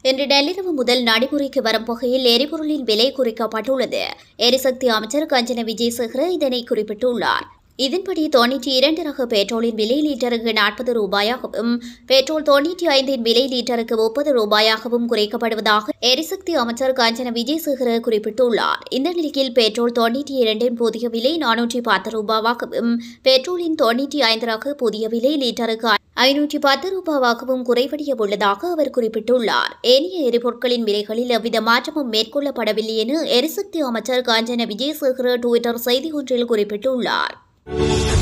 இன்று நள்ளிரவு முதல் நடைமுறைக்கு வரும் வகையில் எரிபொருளின் விலை குறைக்கப்பட்டுள்ளது எரிசக்தி அமைச்சர் கஞ்சன விஜயசேகர இதனை குறிப்பிட்டுள்ளார் இதன்படி தொன்னூற்றி இரண்டு ரக பெட்ரோலின் விலை லிட்டருக்கு நாற்பது ரூபாயாகவும் பெட்ரோல் தொன்னூற்றி ஐந்தின் விலை லிட்டருக்கு முப்பது ரூபாயாகவும் குறைக்கப்படுவதாக எரிசக்தி அமைச்சர் காஞ்சன விஜயசேகர குறிப்பிட்டுள்ளார் இந்த நிலையில் பெட்ரோல் தொன்னூற்றி இரண்டின் புதிய விலை நானூற்றி பத்து ரூபாவாகவும் பெட்ரோலின் தொன்னூற்றி ஐந்து ரக புதிய விலை லிட்டருக்கு ஐநூற்றி பத்து ரூபாவாகவும் குறைவடைய உள்ளதாக அவர் குறிப்பிட்டுள்ளார் ஏனைய எரிபொருட்களின் விலைகளில் எவ்வித மாற்றமும் மேற்கொள்ளப்படவில்லை என எரிசக்தி அமைச்சர் காஞ்சன விஜயசேகர டுவிட்டர் செய்தி ஒன்றில் குறிப்பிட்டுள்ளார்